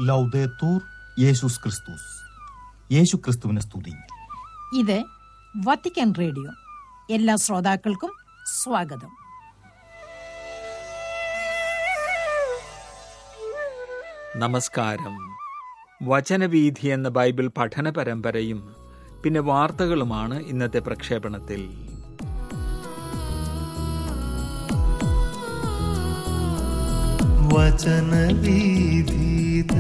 ലൗദേത്തൂർ യേശുസ് ക്രിസ്തുസ് യേശു ക്രിസ്തുവിനെ സ്തുതി ഇത് വത്തിക്കാൻ റേഡിയോ എല്ലാ ശ്രോതാക്കൾക്കും സ്വാഗതം നമസ്കാരം വചനവീഥി എന്ന ബൈബിൾ പഠന പരമ്പരയും പിന്നെ വാർത്തകളുമാണ് ഇന്നത്തെ പ്രക്ഷേപണത്തിൽ വചനവീഥീത്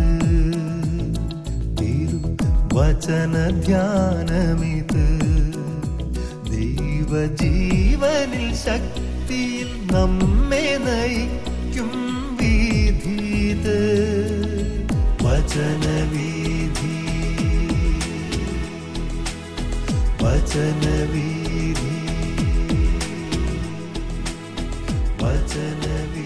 തിരു വചനധ്യാനമിത് ദൈവജീവനിൽ ശക്തിയിൽ നമ്മെ നയിക്കും വീഥീത് വചനവീഥി വചനവീഥി വചനവീഥി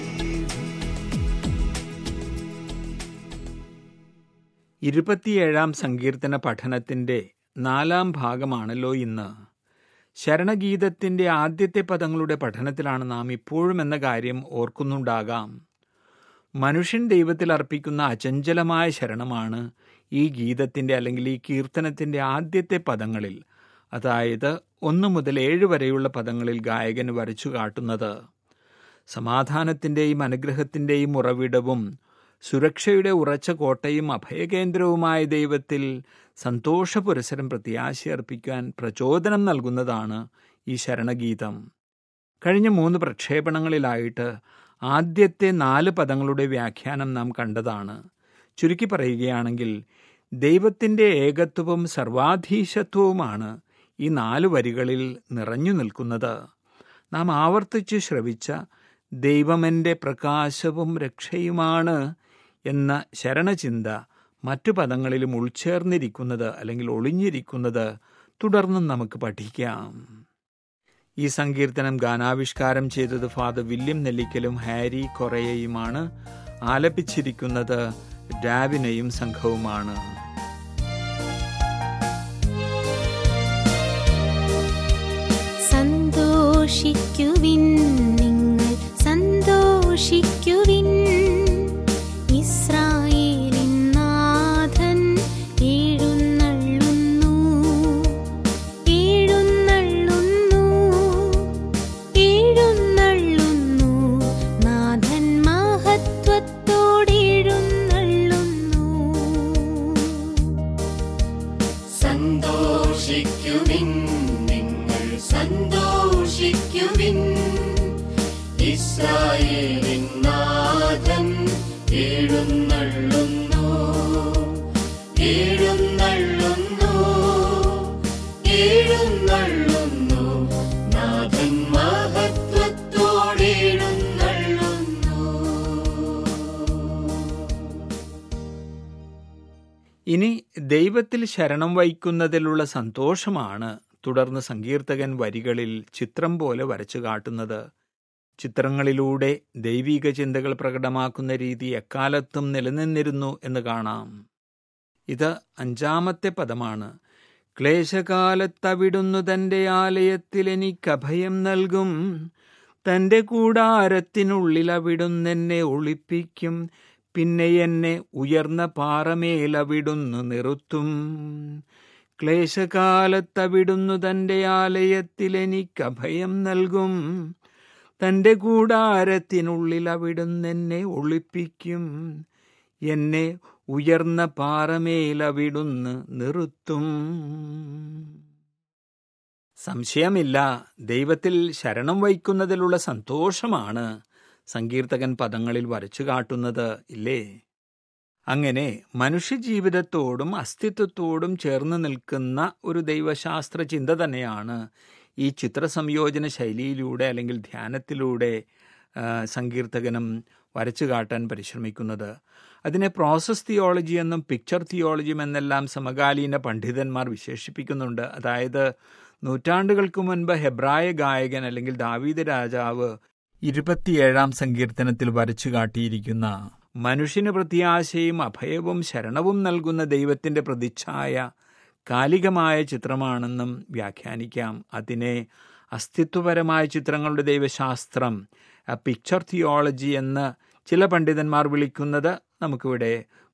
ഇരുപത്തിയേഴാം സങ്കീർത്തന പഠനത്തിന്റെ നാലാം ഭാഗമാണല്ലോ ഇന്ന് ശരണഗീതത്തിന്റെ ആദ്യത്തെ പദങ്ങളുടെ പഠനത്തിലാണ് നാം ഇപ്പോഴും എന്ന കാര്യം ഓർക്കുന്നുണ്ടാകാം മനുഷ്യൻ ദൈവത്തിൽ അർപ്പിക്കുന്ന അചഞ്ചലമായ ശരണമാണ് ഈ ഗീതത്തിന്റെ അല്ലെങ്കിൽ ഈ കീർത്തനത്തിന്റെ ആദ്യത്തെ പദങ്ങളിൽ അതായത് ഒന്ന് മുതൽ ഏഴ് വരെയുള്ള പദങ്ങളിൽ ഗായകൻ വരച്ചു കാട്ടുന്നത് സമാധാനത്തിന്റെയും അനുഗ്രഹത്തിന്റെയും ഉറവിടവും സുരക്ഷയുടെ ഉറച്ച കോട്ടയും അഭയകേന്ദ്രവുമായ ദൈവത്തിൽ സന്തോഷപുരസരം പ്രത്യാശയർപ്പിക്കാൻ പ്രചോദനം നൽകുന്നതാണ് ഈ ശരണഗീതം കഴിഞ്ഞ മൂന്ന് പ്രക്ഷേപണങ്ങളിലായിട്ട് ആദ്യത്തെ നാല് പദങ്ങളുടെ വ്യാഖ്യാനം നാം കണ്ടതാണ് ചുരുക്കി പറയുകയാണെങ്കിൽ ദൈവത്തിൻ്റെ ഏകത്വവും സർവാധീശത്വവുമാണ് ഈ നാല് വരികളിൽ നിറഞ്ഞു നിൽക്കുന്നത് നാം ആവർത്തിച്ച് ശ്രവിച്ച ദൈവമെൻ്റെ പ്രകാശവും രക്ഷയുമാണ് എന്ന ശരണചിന്ത മറ്റു പദങ്ങളിലും ഉൾച്ചേർന്നിരിക്കുന്നത് അല്ലെങ്കിൽ ഒളിഞ്ഞിരിക്കുന്നത് തുടർന്നും നമുക്ക് പഠിക്കാം ഈ സങ്കീർത്തനം ഗാനാവിഷ്കാരം ചെയ്തത് ഫാദർ വില്യം നെല്ലിക്കലും ഹാരി കൊറയയുമാണ് ആലപിച്ചിരിക്കുന്നത് ഡാവിനയും സംഘവുമാണ് സന്തോഷിക്കുവിൻ നിങ്ങൾ സന്തോഷിക്കുവിൻ ഇസ്രായേലിൻ നാഥൻ എഴുന്നള്ളുന്നു എഴുന്നള്ളുന്നു എഴുന്നള്ളുന്നു നാഥൻ മഹത്വത്തോടെഴുന്നള്ളുന്നു സന്തോഷിക്കുവിൻ നിങ്ങൾ സന്തോഷിക്കുവിൻ ഇസ്രായേലിൻ നാഥൻ എഴുന്നള്ളുന്നു എഴുന്നള്ളുന്നു എഴുന്നള്ളുന്നു നാഥൻ മഹത്വത്തോടെഴുന്നള്ളുന്നു ഇനി ദൈവത്തിൽ ശരണം വഹിക്കുന്നതിലുള്ള സന്തോഷമാണ് തുടർന്ന് സങ്കീർത്തകൻ വരികളിൽ ചിത്രം പോലെ വരച്ചു കാട്ടുന്നത് ചിത്രങ്ങളിലൂടെ ദൈവിക ചിന്തകൾ പ്രകടമാക്കുന്ന രീതി എക്കാലത്തും നിലനിന്നിരുന്നു എന്ന് കാണാം ഇത് അഞ്ചാമത്തെ പദമാണ് ക്ലേശകാലത്തവിടുന്നു തന്റെ ആലയത്തിൽ എനിക്ക് അഭയം നൽകും തന്റെ കൂടാരത്തിനുള്ളിൽ അവിടുന്നെന്നെ ഒളിപ്പിക്കും പിന്നെ എന്നെ ഉയർന്ന പാറമേൽ അവിടുന്ന് നിർത്തും ക്ലേശകാലത്തവിടുന്നു തന്റെ ആലയത്തിൽ എനിക്ക് അഭയം നൽകും തന്റെ കൂടാരത്തിനുള്ളിൽ അവിടുന്ന് എന്നെ ഒളിപ്പിക്കും എന്നെ ഉയർന്ന പാറമേൽ അവിടുന്ന് നിർത്തും സംശയമില്ല ദൈവത്തിൽ ശരണം വയ്ക്കുന്നതിലുള്ള സന്തോഷമാണ് സങ്കീർത്തകൻ പദങ്ങളിൽ വരച്ചു കാട്ടുന്നത് ഇല്ലേ അങ്ങനെ മനുഷ്യജീവിതത്തോടും അസ്തിത്വത്തോടും ചേർന്ന് നിൽക്കുന്ന ഒരു ദൈവശാസ്ത്ര ചിന്ത തന്നെയാണ് ഈ ചിത്രസംയോജന ശൈലിയിലൂടെ അല്ലെങ്കിൽ ധ്യാനത്തിലൂടെ ആ, സങ്കീർത്തകനും വരച്ചു കാട്ടാൻ പരിശ്രമിക്കുന്നത് അതിനെ പ്രോസസ് തിയോളജി എന്നും പിക്ചർ തിയോളജിയും എന്നെല്ലാം സമകാലീന പണ്ഡിതന്മാർ വിശേഷിപ്പിക്കുന്നുണ്ട് അതായത് നൂറ്റാണ്ടുകൾക്ക് മുൻപ് ഹെബ്രായ ഗായകൻ അല്ലെങ്കിൽ ദാവീദ് രാജാവ് ഇരുപത്തിയേഴാം സങ്കീർത്തനത്തിൽ വരച്ചു കാട്ടിയിരിക്കുന്ന മനുഷ്യന് പ്രത്യാശയും അഭയവും ശരണവും നൽകുന്ന ദൈവത്തിന്റെ പ്രതിച്ഛായ കാലികമായ ചിത്രമാണെന്നും വ്യാഖ്യാനിക്കാം അതിനെ അസ്തിത്വപരമായ ചിത്രങ്ങളുടെ ദൈവശാസ്ത്രം പിക്ചർ തിയോളജി എന്ന് ചില പണ്ഡിതന്മാർ വിളിക്കുന്നത് നമുക്കിവിടെ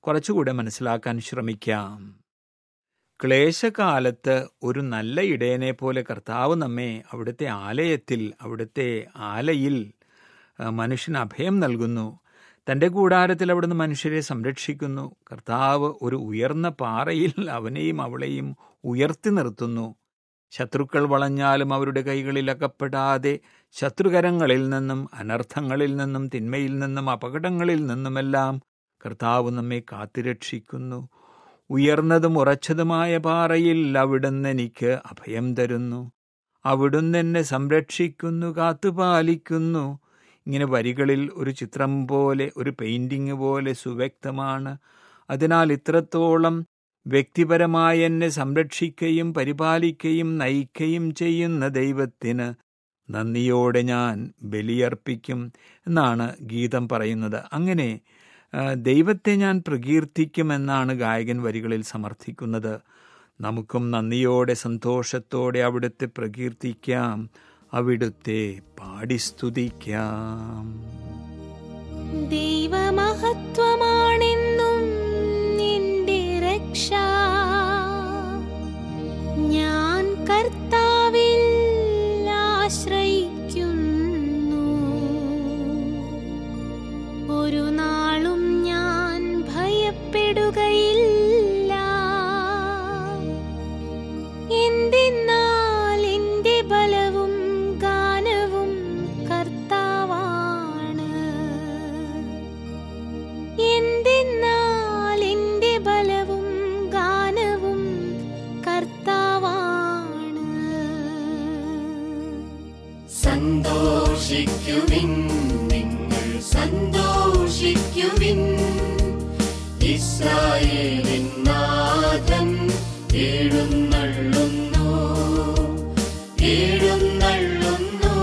കുറച്ചുകൂടെ മനസ്സിലാക്കാൻ ശ്രമിക്കാം ക്ലേശകാലത്ത് ഒരു നല്ല ഇടയനെ പോലെ കർത്താവ് നമ്മെ അവിടുത്തെ ആലയത്തിൽ അവിടുത്തെ ആലയിൽ ആ, മനുഷ്യന് അഭയം നൽകുന്നു തൻ്റെ കൂടാരത്തിൽ അവിടുന്ന് മനുഷ്യരെ സംരക്ഷിക്കുന്നു കർത്താവ് ഒരു ഉയർന്ന പാറയിൽ അവനെയും അവളെയും ഉയർത്തി നിർത്തുന്നു ശത്രുക്കൾ വളഞ്ഞാലും അവരുടെ കൈകളിൽ അകപ്പെടാതെ ശത്രുകരങ്ങളിൽ നിന്നും അനർത്ഥങ്ങളിൽ നിന്നും തിന്മയിൽ നിന്നും അപകടങ്ങളിൽ നിന്നുമെല്ലാം കർത്താവ് നമ്മെ കാത്തുരക്ഷിക്കുന്നു ഉയർന്നതും ഉറച്ചതുമായ പാറയിൽ അവിടുന്ന് എനിക്ക് അഭയം തരുന്നു അവിടുന്ന് എന്നെ സംരക്ഷിക്കുന്നു കാത്തുപാലിക്കുന്നു ഇങ്ങനെ വരികളിൽ ഒരു ചിത്രം പോലെ ഒരു പെയിന്റിംഗ് പോലെ സുവ്യക്തമാണ് അതിനാൽ ഇത്രത്തോളം വ്യക്തിപരമായി എന്നെ സംരക്ഷിക്കുകയും പരിപാലിക്കുകയും നയിക്കുകയും ചെയ്യുന്ന ദൈവത്തിന് നന്ദിയോടെ ഞാൻ ബലിയർപ്പിക്കും എന്നാണ് ഗീതം പറയുന്നത് അങ്ങനെ ആ, ദൈവത്തെ ഞാൻ പ്രകീർത്തിക്കുമെന്നാണ് ഗായകൻ വരികളിൽ സമർത്ഥിക്കുന്നത് നമുക്കും നന്ദിയോടെ സന്തോഷത്തോടെ അവിടുത്തെ പ്രകീർത്തിക്കാം അവിടുത്തെ പാടി സ്തുതിക്കാം ദൈവമഹത്വമാണെന്നും നിന്റെ രക്ഷ ഞാൻ കർത്താവിൽ ആശ്രയിക്കുന്നു ഒരു നാളും ഞാൻ ഭയപ്പെടുകയില്ല എന്തെന്നാൽ എന്റെ ബലവും ഗാനവും കർത്താവാണ് എന്തെന്നാൽ എന്റെ ബലവും ഗാനവും കർത്താവാണ് സന്തോഷിക്കുവിൻ നിങ്ങൾ സന്തോഷിക്കുവിൻ ഇസ്രായേലിൻ നാഥൻ എഴുന്നള്ളുന്നു എഴുന്നള്ളുന്നു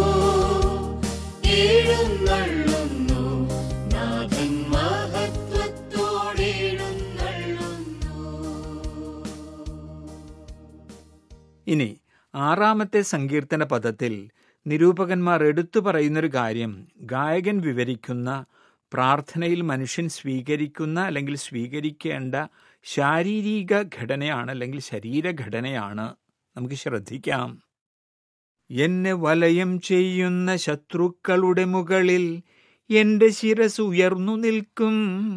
എഴുന്നള്ളുന്നു നാഥൻ മഹത്വത്തോടെഴുന്നള്ളുന്നു ഇനി ആറാമത്തെ സങ്കീർത്തന പദത്തിൽ നിരൂപകന്മാർ എടുത്തു പറയുന്നൊരു കാര്യം ഗായകൻ വിവരിക്കുന്ന പ്രാർത്ഥനയിൽ മനുഷ്യൻ സ്വീകരിക്കുന്ന അല്ലെങ്കിൽ സ്വീകരിക്കേണ്ട ശാരീരിക ഘടനയാണ് അല്ലെങ്കിൽ ശരീരഘടനയാണ് നമുക്ക് ശ്രദ്ധിക്കാം എന്നെ വലയം ചെയ്യുന്ന ശത്രുക്കളുടെ മുകളിൽ എന്റെ ശിരസ് ഉയർന്നു നിൽക്കും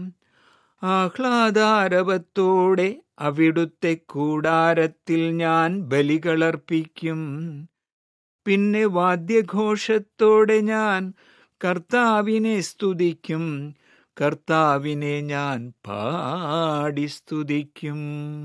ആഹ്ലാദാരവത്തോടെ അവിടുത്തെ കൂടാരത്തിൽ ഞാൻ ബലികളർപ്പിക്കും പിന്നെ വാദ്യഘോഷത്തോടെ ഞാൻ കർത്താവിനെ സ്തുതിക്കും കർത്താവിനെ ഞാൻ പാടി സ്തുതിക്കും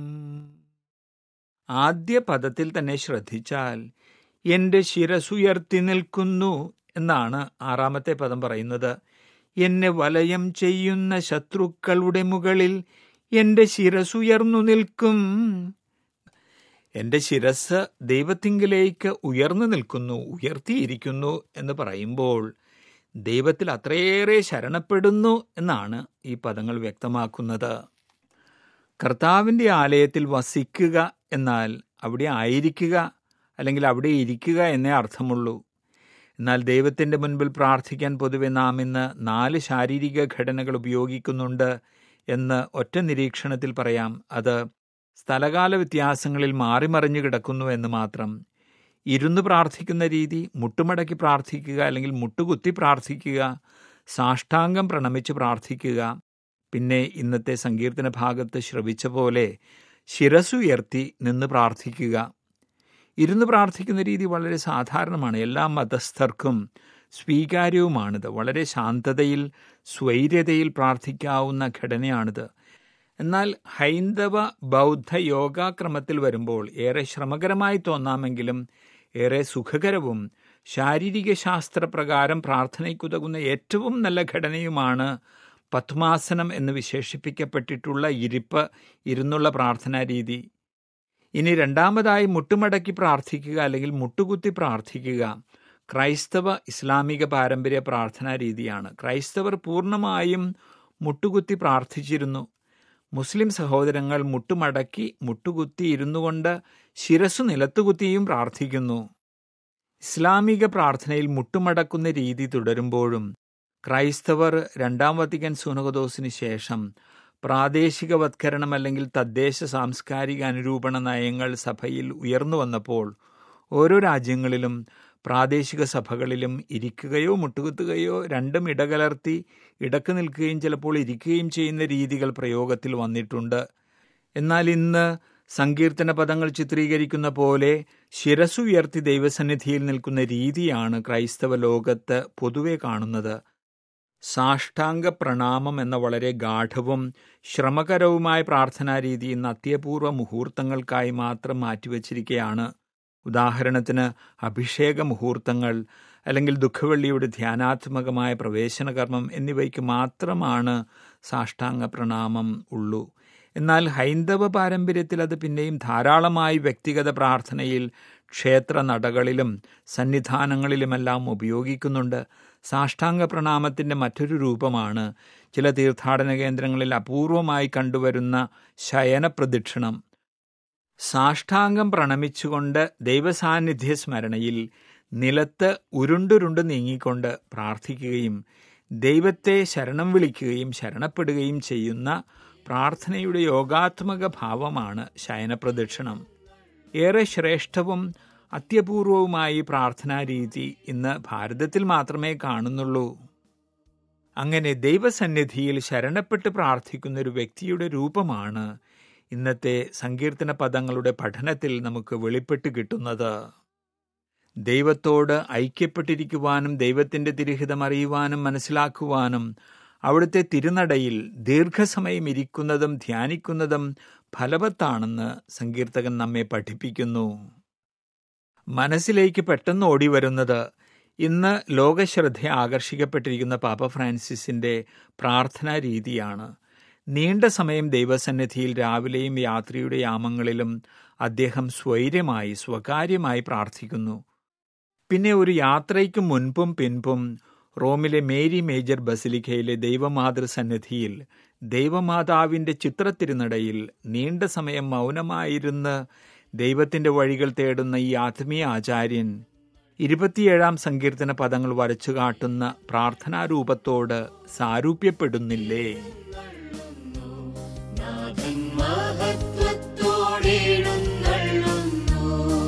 ആദ്യ പദത്തിൽ തന്നെ ശ്രദ്ധിച്ചാൽ എന്റെ ശിരസുയർത്തി നിൽക്കുന്നു എന്നാണ് ആറാമത്തെ പദം പറയുന്നത് എന്നെ വലയം ചെയ്യുന്ന ശത്രുക്കളുടെ മുകളിൽ എന്റെ ശിരസുയർന്നു നിൽക്കും എന്റെ ശിരസ് ദൈവത്തിങ്കിലേക്ക് ഉയർന്നു നിൽക്കുന്നു ഉയർത്തിയിരിക്കുന്നു എന്ന് പറയുമ്പോൾ ദൈവത്തിൽ അത്രയേറെ ശരണപ്പെടുന്നു എന്നാണ് ഈ പദങ്ങൾ വ്യക്തമാക്കുന്നത് കർത്താവിൻ്റെ ആലയത്തിൽ വസിക്കുക എന്നാൽ അവിടെ ആയിരിക്കുക അല്ലെങ്കിൽ അവിടെ ഇരിക്കുക എന്നേ അർത്ഥമുള്ളൂ എന്നാൽ ദൈവത്തിൻ്റെ മുൻപിൽ പ്രാർത്ഥിക്കാൻ പൊതുവെ നാം ഇന്ന് നാല് ശാരീരിക ഘടനകൾ ഉപയോഗിക്കുന്നുണ്ട് എന്ന് ഒറ്റ നിരീക്ഷണത്തിൽ പറയാം അത് സ്ഥലകാല വ്യത്യാസങ്ങളിൽ മാറിമറിഞ്ഞു കിടക്കുന്നു എന്ന് മാത്രം ഇരുന്ന് പ്രാർത്ഥിക്കുന്ന രീതി മുട്ടുമടക്കി പ്രാർത്ഥിക്കുക അല്ലെങ്കിൽ മുട്ടുകുത്തി പ്രാർത്ഥിക്കുക സാഷ്ടാംഗം പ്രണമിച്ച് പ്രാർത്ഥിക്കുക പിന്നെ ഇന്നത്തെ സങ്കീർത്തന ഭാഗത്ത് ശ്രവിച്ച പോലെ ശിരസുയർത്തി നിന്ന് പ്രാർത്ഥിക്കുക ഇരുന്ന് പ്രാർത്ഥിക്കുന്ന രീതി വളരെ സാധാരണമാണ് എല്ലാ മതസ്ഥർക്കും സ്വീകാര്യവുമാണിത് വളരെ ശാന്തതയിൽ സ്വൈര്യതയിൽ പ്രാർത്ഥിക്കാവുന്ന ഘടനയാണിത് എന്നാൽ ഹൈന്ദവ ബൗദ്ധ യോഗാക്രമത്തിൽ വരുമ്പോൾ ഏറെ ശ്രമകരമായി തോന്നാമെങ്കിലും ഏറെ സുഖകരവും ശാരീരിക ശാസ്ത്രപ്രകാരം പ്രാർത്ഥനയ്ക്കുതകുന്ന ഏറ്റവും നല്ല ഘടനയുമാണ് പത്മാസനം എന്ന് വിശേഷിപ്പിക്കപ്പെട്ടിട്ടുള്ള ഇരിപ്പ് ഇരുന്നുള്ള പ്രാർത്ഥനാ രീതി ഇനി രണ്ടാമതായി മുട്ടുമടക്കി പ്രാർത്ഥിക്കുക അല്ലെങ്കിൽ മുട്ടുകുത്തി പ്രാർത്ഥിക്കുക ക്രൈസ്തവ ഇസ്ലാമിക പാരമ്പര്യ പ്രാർത്ഥനാ രീതിയാണ് ക്രൈസ്തവർ പൂർണ്ണമായും മുട്ടുകുത്തി പ്രാർത്ഥിച്ചിരുന്നു മുസ്ലിം സഹോദരങ്ങൾ മുട്ടുമടക്കി മുട്ടുകുത്തി ഇരുന്നു കൊണ്ട് ശിരസ്സു നിലത്തുകുത്തിയും പ്രാർത്ഥിക്കുന്നു ഇസ്ലാമിക പ്രാർത്ഥനയിൽ മുട്ടുമടക്കുന്ന രീതി തുടരുമ്പോഴും ക്രൈസ്തവർ രണ്ടാം വത്തിക്കൻ സുനകദോസിന് ശേഷം പ്രാദേശികവത്കരണം അല്ലെങ്കിൽ തദ്ദേശ സാംസ്കാരിക അനുരൂപണ നയങ്ങൾ സഭയിൽ ഉയർന്നു വന്നപ്പോൾ ഓരോ രാജ്യങ്ങളിലും പ്രാദേശിക സഭകളിലും ഇരിക്കുകയോ മുട്ടുകുത്തുകയോ രണ്ടും ഇടകലർത്തി ഇടക്ക് നിൽക്കുകയും ചിലപ്പോൾ ഇരിക്കുകയും ചെയ്യുന്ന രീതികൾ പ്രയോഗത്തിൽ വന്നിട്ടുണ്ട് എന്നാൽ ഇന്ന് സങ്കീർത്തന പദങ്ങൾ ചിത്രീകരിക്കുന്ന പോലെ ശിരസുയർത്തി ദൈവസന്നിധിയിൽ നിൽക്കുന്ന രീതിയാണ് ക്രൈസ്തവ ലോകത്ത് പൊതുവെ കാണുന്നത് സാഷ്ടാംഗ പ്രണാമം എന്ന വളരെ ഗാഠവും ശ്രമകരവുമായ പ്രാർത്ഥനാ രീതി ഇന്ന് അത്യപൂർവ മുഹൂർത്തങ്ങൾക്കായി മാത്രം മാറ്റിവച്ചിരിക്കുകയാണ് ഉദാഹരണത്തിന് അഭിഷേക മുഹൂർത്തങ്ങൾ അല്ലെങ്കിൽ ദുഃഖവെള്ളിയുടെ ധ്യാനാത്മകമായ പ്രവേശനകർമ്മം എന്നിവയ്ക്ക് മാത്രമാണ് സാഷ്ടാംഗ പ്രണാമം ഉള്ളൂ എന്നാൽ ഹൈന്ദവ പാരമ്പര്യത്തിൽ അത് പിന്നെയും ധാരാളമായി വ്യക്തിഗത പ്രാർത്ഥനയിൽ ക്ഷേത്ര നടകളിലും സന്നിധാനങ്ങളിലുമെല്ലാം ഉപയോഗിക്കുന്നുണ്ട് സാഷ്ടാംഗ പ്രണാമത്തിൻ്റെ മറ്റൊരു രൂപമാണ് ചില തീർത്ഥാടന കേന്ദ്രങ്ങളിൽ അപൂർവമായി കണ്ടുവരുന്ന ശയന പ്രദക്ഷിണം സാഷ്ടാംഗം പ്രണമിച്ചുകൊണ്ട് ദൈവസാന്നിധ്യ സ്മരണയിൽ നിലത്ത് ഉരുണ്ടുരുണ്ട് നീങ്ങിക്കൊണ്ട് പ്രാർത്ഥിക്കുകയും ദൈവത്തെ ശരണം വിളിക്കുകയും ശരണപ്പെടുകയും ചെയ്യുന്ന പ്രാർത്ഥനയുടെ യോഗാത്മക ഭാവമാണ് ശയനപ്രദക്ഷിണം ഏറെ ശ്രേഷ്ഠവും അത്യപൂർവവുമായി പ്രാർത്ഥനാ രീതി ഇന്ന് ഭാരതത്തിൽ മാത്രമേ കാണുന്നുള്ളൂ അങ്ങനെ ദൈവസന്നിധിയിൽ ശരണപ്പെട്ട് പ്രാർത്ഥിക്കുന്ന ഒരു വ്യക്തിയുടെ രൂപമാണ് ഇന്നത്തെ സങ്കീർത്തന പദങ്ങളുടെ പഠനത്തിൽ നമുക്ക് വെളിപ്പെട്ട് കിട്ടുന്നത് ദൈവത്തോട് ഐക്യപ്പെട്ടിരിക്കുവാനും ദൈവത്തിൻ്റെ തിരുഹിതം അറിയുവാനും മനസ്സിലാക്കുവാനും അവിടുത്തെ തിരുനടയിൽ ദീർഘസമയം ഇരിക്കുന്നതും ധ്യാനിക്കുന്നതും ഫലവത്താണെന്ന് സങ്കീർത്തകൻ നമ്മെ പഠിപ്പിക്കുന്നു മനസ്സിലേക്ക് പെട്ടെന്ന് ഓടി വരുന്നത് ഇന്ന് ലോകശ്രദ്ധ ആകർഷിക്കപ്പെട്ടിരിക്കുന്ന പാപ്പ ഫ്രാൻസിസിന്റെ പ്രാർത്ഥനാ രീതിയാണ് നീണ്ട സമയം ദൈവസന്നിധിയിൽ രാവിലെയും യാത്രയുടെ യാമങ്ങളിലും അദ്ദേഹം സ്വൈര്യമായി സ്വകാര്യമായി പ്രാർത്ഥിക്കുന്നു പിന്നെ ഒരു യാത്രയ്ക്ക് മുൻപും പിൻപും റോമിലെ മേരി മേജർ ബസിലിക്കയിലെ ദൈവമാതൃ സന്നിധിയിൽ ദൈവമാതാവിൻ്റെ ചിത്രത്തിരുനടയിൽ നീണ്ട സമയം മൗനമായിരുന്ന് ദൈവത്തിൻ്റെ വഴികൾ തേടുന്ന ഈ ആത്മീയ ആചാര്യൻ ഇരുപത്തിയേഴാം സങ്കീർത്തന പദങ്ങൾ വരച്ചു കാട്ടുന്ന പ്രാർത്ഥനാരൂപത്തോട് സാരൂപ്യപ്പെടുന്നില്ലേ നാഥൻ മഹത്വത്തോടെഴുന്നള്ളുന്നു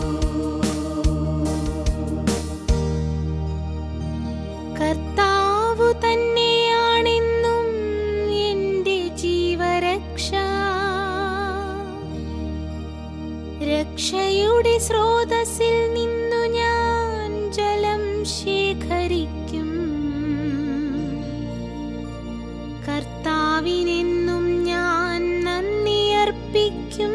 കർത്താവു തന്നെയാണെന്നും എന്റെ ജീവരക്ഷ രക്ഷയുടെ സ്രോതസ്സിൽ നിന്നു ഞാൻ ജലം ശേഖരിക്കും കർത്താവിനെന്നും ഞാൻ നന്ദി അർപ്പിക്കും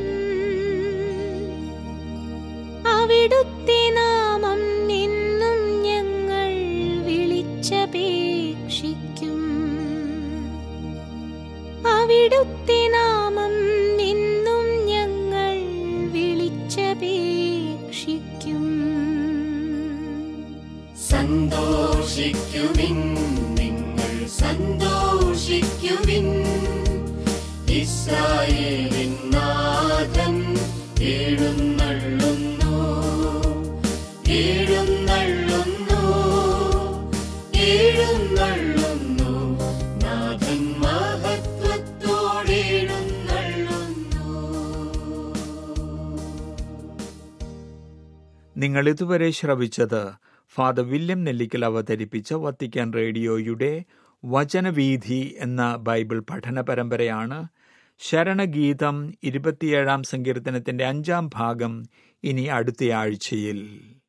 അവിടുത്തെ നാമം എന്നും ഞങ്ങൾ വിളിച്ചപേക്ഷിക്കും അവിടുത്തെ നാമം എന്നും ഞങ്ങൾ വിളിച്ചപേക്ഷിക്കും സന്തോഷിക്കുവിൻ നിങ്ങൾ സന്തോഷിക്കുവിൻ ഇസ്രായേലിൻ നാഥൻ എഴുന്നള്ളുന്നു എഴുന്നള്ളുന്നു എഴുന്നള്ളുന്നു നാഥൻ മഹത്വത്തോടെഴുന്നള്ളുന്നു നിങ്ങൾ ഇതുവരെ ശ്രവിച്ചത് ഫാദർ വില്യം നെല്ലിക്കൽ അവതരിപ്പിച്ച വത്തിക്കാൻ റേഡിയോയുടെ വചനവീഥി എന്ന ബൈബിൾ പഠന പരമ്പരയാണ് ശരണഗീതം ഇരുപത്തിയേഴാം സങ്കീർത്തനത്തിന്റെ അഞ്ചാം ഭാഗം ഇനി അടുത്തയാഴ്ചയിൽ